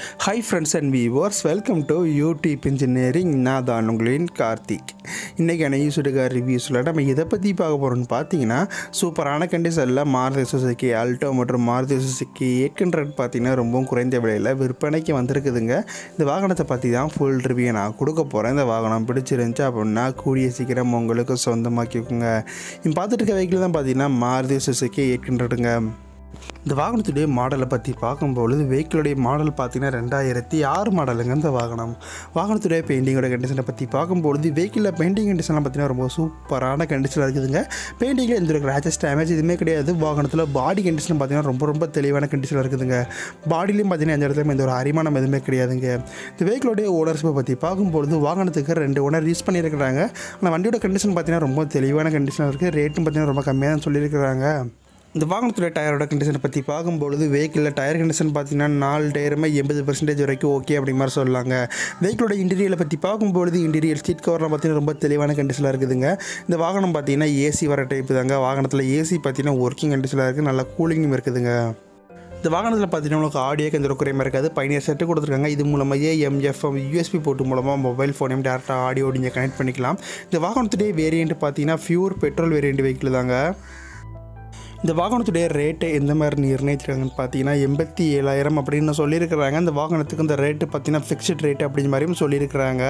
hi friends and viewers welcome to YouTube engineering நான் தான் உங்களின் கார்த்திக் இன்றைக்கான யூசுடுகார் ரிவ்யூஸில் நம்ம இதை பற்றி பார்க்க போகிறோம்னு பார்த்தீங்கன்னா சூப்பரான கண்டிஷனில் மாருதி சுசுக்கி அல்டோ மற்றும் மாருதி சுசுக்கி எயிட் ஹண்ட்ரட் பார்த்தீங்கன்னா ரொம்பவும் குறைந்த விலையில் விற்பனைக்கு வந்திருக்குதுங்க இந்த வாகனத்தை பற்றி தான் ஃபுல் ரிவ்யூ நான் கொடுக்க போகிறேன் இந்த வாகனம் பிடிச்சிருந்துச்சு அப்படின்னா கூடிய சீக்கிரம் உங்களுக்கு சொந்தமாக்கிக்கோங்க இப்போ பார்த்துட்டு இருக்க வெஹிக்கிள் தான் பார்த்தீங்கன்னா மாருதி சுசுக்கி எயிட் ஹண்ட்ரடுங்க இந்த வாகனத்துடைய மாடலை பற்றி பார்க்கும்பொழுது வெஹிக்கிளுடைய மாடல் பார்த்தீங்கன்னா ரெண்டாயிரத்தி ஆறு மாடலுங்க இந்த வாகனம் வாகனத்துடைய பெயிண்டிங்கோட கண்டிஷனை பற்றி பார்க்கும்பொழுது வெஹிக்கிளில் பெயிண்டிங் கண்டிஷன்லாம் பார்த்தீங்கன்னா ரொம்ப சூப்பரான கண்டிஷனில் இருக்குதுங்க பெயிண்டிங்கில் எந்த ஒரு கிராச்சஸ் டேமேஜ் எதுவுமே கிடையாது வாகனத்தில் பாடி கண்டிஷன் பார்த்தீங்கன்னா ரொம்ப ரொம்ப தெளிவான கண்டிஷனில் இருக்குதுங்க பாடிலையும் பார்த்தீங்கன்னா எந்த இடத்துலையும் எந்த ஒரு அரிமானம் எதுவுமே கிடையாதுங்க இந்த வெஹிக்கிளுடைய ஓனர்ஷிப்பை பற்றி பார்க்கும்பொழுது வாகனத்துக்கு ரெண்டு ஓனர் யூஸ் பண்ணியிருக்கிறாங்க ஆனால் வண்டியோட கண்டிஷன் பார்த்தீங்கன்னா ரொம்ப தெளிவான கண்டிஷனில் இருக்குது ரேட்டும் பார்த்தீங்கன்னா ரொம்ப கம்மியாக தான் சொல்லியிருக்கிறாங்க இந்த வாகனத்துடைய டயரோட கண்டிஷனை பற்றி பார்க்கும்பொழுது வெஹிக்கிளில் டயர் கண்டிஷன் பார்த்தீங்கன்னா நாலு டயருமே எண்பது பர்சன்டேஜ் வரைக்கும் ஓகே அப்படி மாதிரி சொல்லலாங்க வெஹிக்கிளோட இன்டீரியலை பற்றி பார்க்கும்பொழுது இன்டீரியர் சீட் கவர்லாம் பார்த்தீங்கன்னா ரொம்ப தெளிவான கண்டிஷனில் இருக்குதுங்க இந்த வாகனம் பார்த்தீங்கன்னா ஏசி வர டைப்பு தாங்க வாகனத்தில் ஏசி பார்த்தீங்கன்னா ஒர்க்கிங் கண்டிஷனில் இருக்குது நல்லா கூலிங்கும் இருக்குதுங்க இந்த வாகனத்தில் பார்த்தீங்கன்னா உங்களுக்கு ஆடியோக்கு எந்த ஒரு குறையுமே இருக்காது பயணியர் செட்டு கொடுத்துருக்காங்க இது மூலமாக ஏஎம்எஃப்எம் யூஎஸ்பி போர்ட்டு மூலமாக மொபைல் ஃபோனையும் டேரெக்டாக ஆடியோ நீங்கள் கனெக்ட் பண்ணிக்கலாம் இந்த வாகனத்துடைய வேரியண்ட் பார்த்தீங்கன்னா ஃபியூர் பெட்ரோல் வேரியண்ட் வெஹிக்கிள் தாங்க இந்த வாகனத்துடைய ரேட்டு எந்த மாதிரி நிர்ணயிச்சிருக்காங்கன்னு பார்த்தீங்கன்னா எண்பத்தி ஏழாயிரம் அப்படின்னு சொல்லியிருக்கிறாங்க இந்த வாகனத்துக்கு இந்த ரேட்டு பார்த்தீங்கன்னா ஃபிக்ஸ்ட் ரேட் அப்படிங்கிற மாதிரியும் சொல்லியிருக்கிறாங்க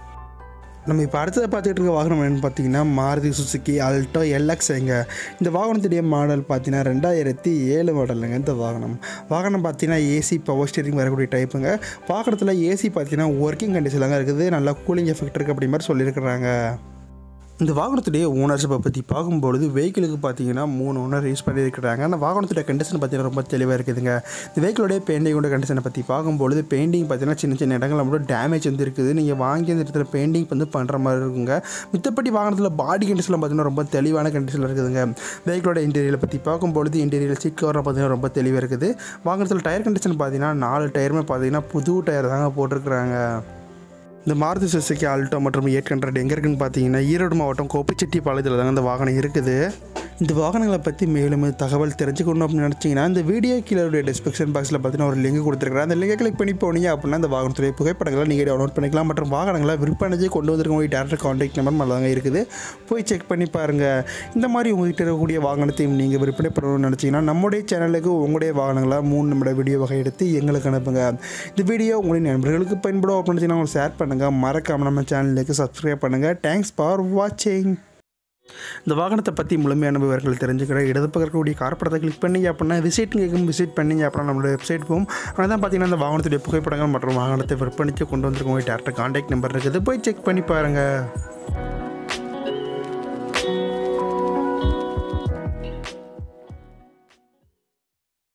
நம்ம இப்போ அடுத்ததை பார்த்துட்டு இருக்க வாகனம் என்னென்னு பார்த்தீங்கன்னா மாருதி சுசுக்கி அல்டோ எல்எக்ஸ்ங்க இந்த வாகனத்துடைய மாடல் பார்த்தீங்கன்னா ரெண்டாயிரத்தி ஏழு மாடலுங்க இந்த வாகனம் வாகனம் பார்த்தீங்கன்னா ஏசி பவர் ஸ்டீரிங் வரக்கூடிய டைப்புங்க வாகனத்தில் ஏசி பார்த்தீங்கன்னா ஒர்க்கிங் கண்டிஷனில் இருக்குது நல்லா கூலிங் எஃபெக்ட் இருக்குது அப்படி மாதிரி சொல்லியிருக்கிறாங்க இந்த வாகனத்துடைய ஓனர்ஷிப்பை பற்றி பார்க்கும்பொழுது வெஹிக்கிளுக்கு பார்த்தீங்கன்னா மூணு ஓனர் யூஸ் பண்ணியிருக்கிறாங்க அந்த வாகனத்துடைய கண்டிஷன் பார்த்தீங்கன்னா ரொம்ப தெளிவாக இருக்குதுங்க இந்த வெஹிக்கிளுடைய பெயிண்டிங்கோட கண்டிஷனை பற்றி பார்க்கும்பொழுது பெயிண்டிங் பார்த்தீங்கன்னா சின்ன சின்ன இடங்கள் மட்டும் டேமேஜ் வந்து இருக்குது நீங்கள் வாங்கி அந்த இடத்துல பெயிண்டிங் வந்து பண்ணுற மாதிரி இருக்குங்க மித்தப்படி வாகனத்தில் பாடி கண்டிஷனில் பார்த்தீங்கன்னா ரொம்ப தெளிவான கண்டிஷனில் இருக்குதுங்க வெஹிக்கிளோட இன்டீரியரை பற்றி பார்க்கும்பொழுது இன்டீரியர் சீட் கவரை பார்த்தீங்கன்னா ரொம்ப தெளிவாக இருக்குது வாகனத்தில் டயர் கண்டிஷன் பார்த்தீங்கன்னா நாலு டயருமே பார்த்தீங்கன்னா புது டயர் தாங்க போட்டிருக்கிறாங்க இந்த மாருதி சுசுக்கி ஆல்டோ மற்றும் எயிட் ஹண்ட்ரட் எங்கே இருக்குன்னு பார்த்தீங்கன்னா ஈரோடு மாவட்டம் கோப்பிச்செட்டி பாளையத்தில் தாங்க இந்த வாகனம் இருக்குது இந்த வாகனங்களை பற்றி மேலும் தகவல் தெரிஞ்சுக்கணும் அப்படின்னு நினச்சிங்கன்னா இந்த வீடியோ கீழே டிஸ்கிரிப்ஷன் பாக்ஸில் பார்த்தீங்கன்னா ஒரு லிங்க் கொடுத்துருக்கிறேன் அந்த லிங்கை கிளிக் பண்ணி போனீங்க அப்படின்னா இந்த வாகனத்துடைய புகைப்படங்களை நீங்கள் டவுன்லோட் பண்ணிக்கலாம் மற்றும் வாகனங்களை விற்பனைக்கு கொண்டு வந்திருக்கவங்க டேரக்ட் கான்டாக்ட் நம்பர் மேலே தாங்க இருக்குது போய் செக் பண்ணி பாருங்கள் இந்த மாதிரி உங்கள்கிட்ட இருக்கக்கூடிய வாகனத்தையும் நீங்கள் விற்பனை பண்ணணும்னு நினச்சிங்கன்னா நம்முடைய சேனலுக்கு உங்களுடைய வாகனங்களை மூணு நிமிட வீடியோ வகை எடுத்து எங்களுக்கு அனுப்புங்க இந்த வீடியோ உங்களுடைய நண்பர்களுக்கு பயன்படும் அப்படின்னு நினச்சிங்கன்னா ஷேர் பண்ணுங்கள் மறக்காமல் நம்ம சேனலுக்கு சப்ஸ்கிரைப் பண்ணுங்கள் தேங்க்ஸ் ஃபார் வாட்சிங் இந்த வாகனத்தை பற்றி முழுமையான விவரங்கள் தெரிஞ்சுக்கிற இடது பக்கம் இருக்கக்கூடிய கார்படத்தை கிளிக் பண்ணி அப்படின்னா விசிட் கேட்கும் விசிட் பண்ணீங்க அப்படின்னா நம்மளோட வெப்சைட் போகும் ஆனால் தான் பார்த்தீங்கன்னா இந்த வாகனத்துடைய புகைப்படங்கள் மற்றும் வாகனத்தை விற்பனைக்கு கொண்டு வந்திருக்கவங்க டேரக்டாக கான்டாக்ட் நம்பர் இருக்குது போய் செக் பண்ணி பாருங்கள்